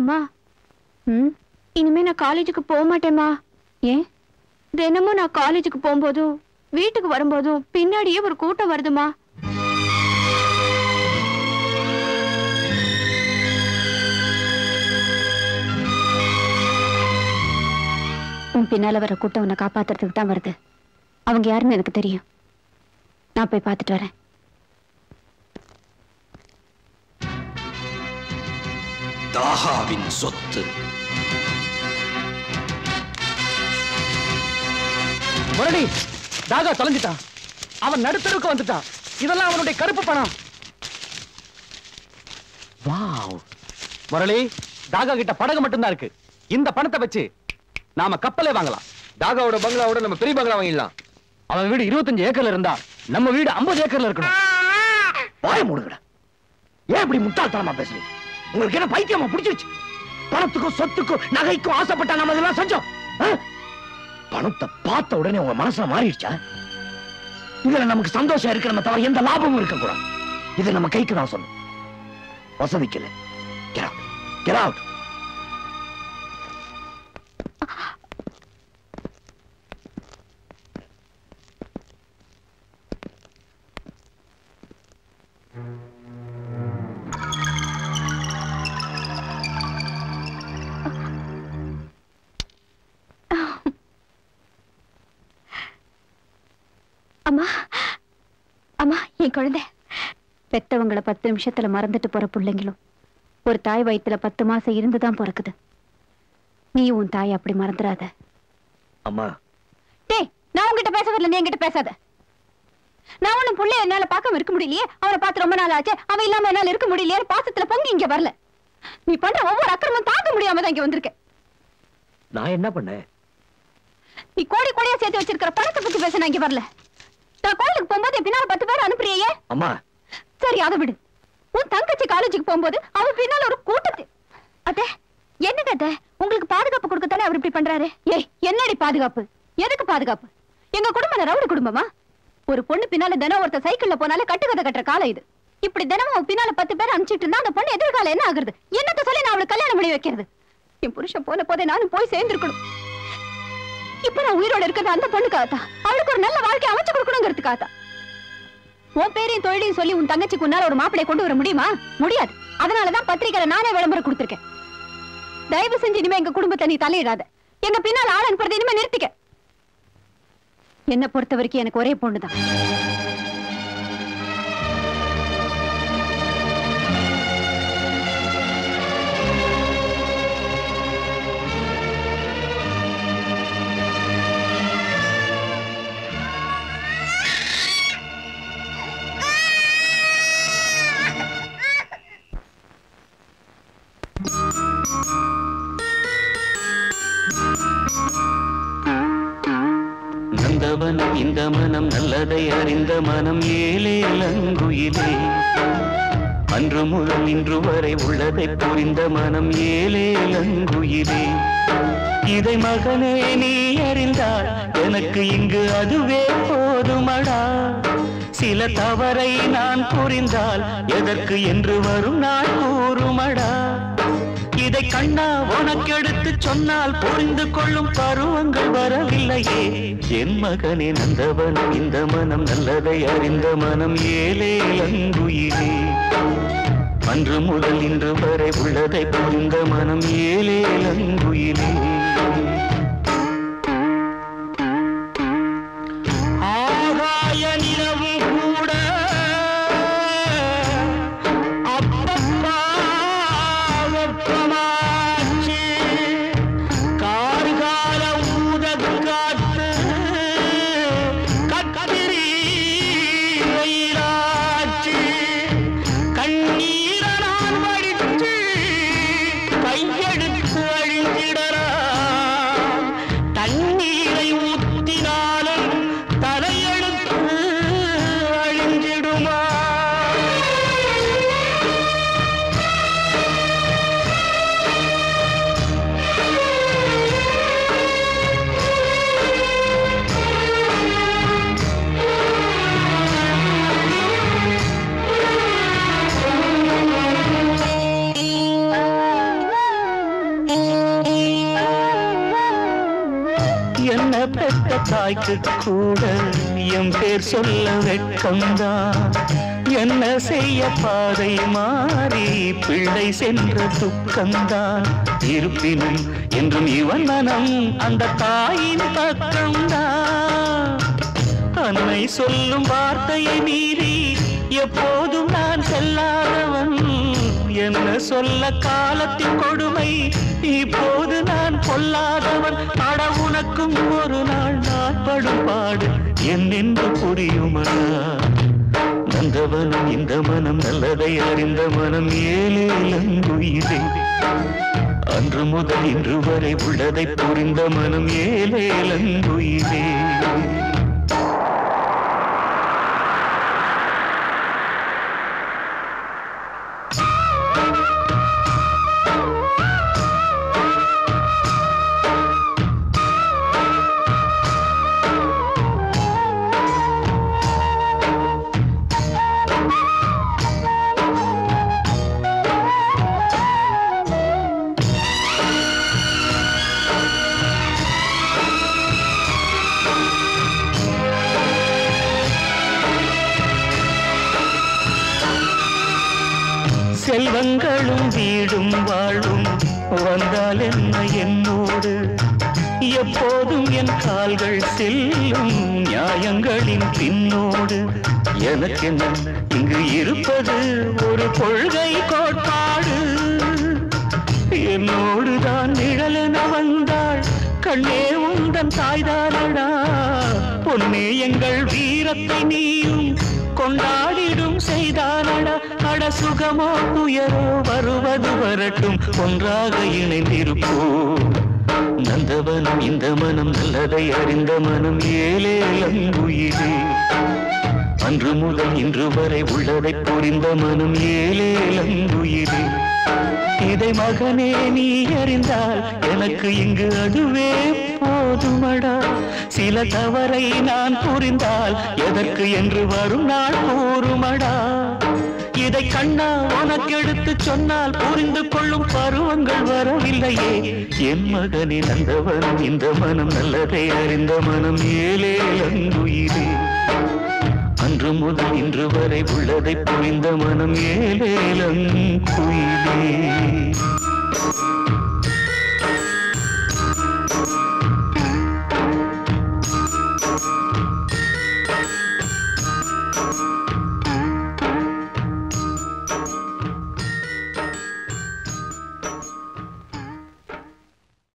அம்மா ம் இனிமே நான் காலேஜுக்கு போக மாட்டேம்மா ஏன் தினமும் நான் காலேஜுக்கு போகும்போதும் வீட்டுக்கு வரும்போதும் பின்னாடியே ஒரு கூட்டம் வருதுமா உன் பின்னால வர கூட்டம் உன்னை காப்பாத்துறதுக்கு தான் வருது அவங்க யாருன்னு எனக்கு தெரியும் நான் போய் பார்த்துட்டு வரேன் தாகாவின் சொத்து முரளி தாகா தொலைஞ்சிட்டான் அவன் நடுத்தருக்கு வந்துட்டான் இதெல்லாம் அவனுடைய கருப்பு பணம் வாவ் முரளி தாகா கிட்ட படகு மட்டும்தான் இருக்கு இந்த பணத்தை வச்சு நாம கப்பலே வாங்கலாம் தாகாவோட பங்களாவோட நம்ம பெரிய பங்களா வாங்கிடலாம் அவன் வீடு 25 ஏக்கர்ல இருந்தா நம்ம வீடு 50 ஏக்கர்ல இருக்கணும் வாய மூடுங்கடா ஏன் இப்படி முட்டாள்தனமா பேசுறீங்க உங்களுக்கு என்ன பைத்தியமா பிடிச்சிருச்சு பணத்துக்கும் சொத்துக்கும் நகைக்கும் ஆசைப்பட்டா நம்ம இதெல்லாம் செஞ்சோம் ஆ? பணத்தை பார்த்த உடனே உங்க மனசுல மாறிடுச்சா இதுல நமக்கு சந்தோஷம் இருக்கிற தவிர எந்த லாபமும் இருக்க கூடாது இது நம்ம கைக்கு நான் சொன்னேன் வசதிக்கல Get out. Get out. அம்மா அம்மா என் குழந்தை பெத்தவங்களை பத்து நிமிஷத்துல மறந்துட்டு போற பிள்ளைங்களும் ஒரு தாய் வயித்துல பத்து மாசம் இருந்துதான் பிறக்குது நீ உன் தாய் அப்படி மறந்துடாத அம்மா டேய் நான் உன்கிட்ட பேச வரல நீ என்கிட்ட பேசாத நான் உன்ன புள்ள என்னால பார்க்காம இருக்க முடியலையே அவனை பார்த்து ரொம்ப நாள் ஆச்சு அவன் இல்லாம என்னால இருக்க முடியலையே பாசத்துல பொங்கி இங்க வரல நீ பண்ற ஒவ்வொரு அக்கிரமும் தாங்க முடியாம தான் இங்க வந்திருக்கேன் நான் என்ன பண்ணேன் நீ கோடி கோடியா சேர்த்து வச்சிருக்கிற பணத்தை பத்தி பேச நான் இங்க வரல நான் கோயிலுக்கு போகும்போது என் பின்னால பத்து பேர் அனுப்புறியே அம்மா சரி அதை விடு உன் தங்கச்சி காலேஜுக்கு போகும்போது அவ பின்னால ஒரு கூட்டத்தை அத்தை என்னங்க அத்தை உங்களுக்கு பாதுகாப்பு கொடுக்கத்தானே அவர் இப்படி பண்றாரு ஏய் என்னடி பாதுகாப்பு எதுக்கு பாதுகாப்பு எங்க குடும்பம் என்ன ரவுடி குடும்பமா ஒரு பொண்ணு பின்னால தினம் ஒருத்த சைக்கிள்ல போனாலே கட்டுக்கதை கட்டுற காலம் இது இப்படி தினமும் அவ பின்னால பத்து பேர் அனுப்பிச்சிட்டு இருந்தா அந்த பொண்ணு எதிர்காலம் என்ன ஆகுறது என்னத்த சொல்லி நான் அவளுக்கு கல்யாணம் பண்ணி வைக்கிறது என் புருஷன் போன போதே நானும் போய் சேர்ந்திருக்கணும் இப்ப நான் உயிரோட இருக்கிறது அந்த பொண்ணுக்காகத்தான் அவளுக்கு ஒரு நல்ல வாழ்க்கை அமைச்சு கொடுக்கணுங்கிறதுக்காகத்தான் உன் பேரையும் தொழிலையும் சொல்லி உன் தங்கச்சிக்கு உன்னால ஒரு மாப்பிளை கொண்டு வர முடியுமா முடியாது அதனாலதான் பத்திரிக்கையில நானே விளம்பரம் கொடுத்திருக்கேன் தயவு செஞ்சு இனிமே எங்க குடும்பத்தை நீ தலையிடாத எங்க பின்னால் ஆள் அனுப்புறதை இனிமே நிறுத்திக்க என்ன பொறுத்த வரைக்கும் எனக்கு ஒரே பொண்ணுதான் நந்தவனம் இந்த மனம் நல்லதை அறிந்த மனம் ஏழே லங்குயிலே அன்று முதல் இன்று வரை உள்ளதை புரிந்த மனம் ஏழே லங்குயிலே இதை மகனே நீ அறிந்தால் எனக்கு இங்கு அதுவே போதுமடா சில தவறை நான் புரிந்தால் எதற்கு என்று வரும் நாள் கூறுமடா இதை கண்ணா உனக்கெடுத்து சொன்னால் புரிந்து கொள்ளும் பருவங்கள் வரவில்லையே என் மகனே நந்தவனம் இந்த மனம் நல்லதை அறிந்த மனம் ஏழே லங்குயிலே அன்று முதல் இன்று வரை உள்ளதை புரிந்த மனம் ஏழே லங்குயிலே ஆகாய நிலவு கூட அப்பப்பா வெப்பமாச்சு கார்கால ஊதக் காத்து கத்திரி வெயிலாச்சு கண்ணீர நான் வடிச்சு கையெடுத்து அழிஞ்சிடறா தாய்க்கு கூட என் பேர் சொல்ல வெட்கம்தான் என்ன செய்ய பாதை மாறி பிள்ளை சென்ற துக்கம்தான் இருப்பினும் என்றும் இவன் மனம் அந்த தாயின் பக்கம்தான் அன்னை சொல்லும் வார்த்தையை மீறி எப்போதும் நான் செல்லாதவன் என்ன சொல்ல காலத்தின் கொடுமை இப்போது நான் பொல்லாதவன் அட உனக்கும் ஒரு நாள் நான் படும் பாடு என்னென்று புரியுமடா நந்தவனம் இந்த மனம் நல்லதை அறிந்த மனம் ஏழேலங்குயிரே அன்று முதல் இன்று வரை உள்ளதை புரிந்த மனம் ஏழேலங்குயிரே செல்வங்களும் வீடும் வாழும் வந்தால் என்ன என்னோடு எப்போதும் என் கால்கள் செல்லும் நியாயங்களின் பின்னோடு எனக்கென்ன இங்கு இருப்பது ஒரு கொள்கை கோட்பாடு என்னோடு தான் நிழலென வந்தாள் கண்ணே உந்தன் தாய்தானடா பொன்னே எங்கள் வீரத்தை நீயும் கொண்டாடிடும் செய்தானடா அட சுகமோ துயரோ வருவது வரட்டும் ஒன்றாக இணைந்திருப்போம் நந்தவனம் இந்த மனம் நல்லதை அறிந்த மனம் ஏழேலங்குயிலே அன்று முதல் இன்று வரை உள்ளதை புரிந்த மனம் ஏழேலங்குயிலே இதை மகனே நீ அறிந்தால் எனக்கு இங்கு அதுவே போதுமடா சில தவறை நான் புரிந்தால் எதற்கு என்று வரும் நாள் கூறுமடா இதை கண்ணா உனக்கு எடுத்து சொன்னால் புரிந்து கொள்ளும் பருவங்கள் வரவில்லையே என் மகனே நந்தவன் இந்த மனம் நல்லதை அறிந்த மனம் ஏழேலங்குயிலே அன்று முதல் இன்று வரை உள்ளதை புரிந்த மனம் ஏழேலங்குயிலே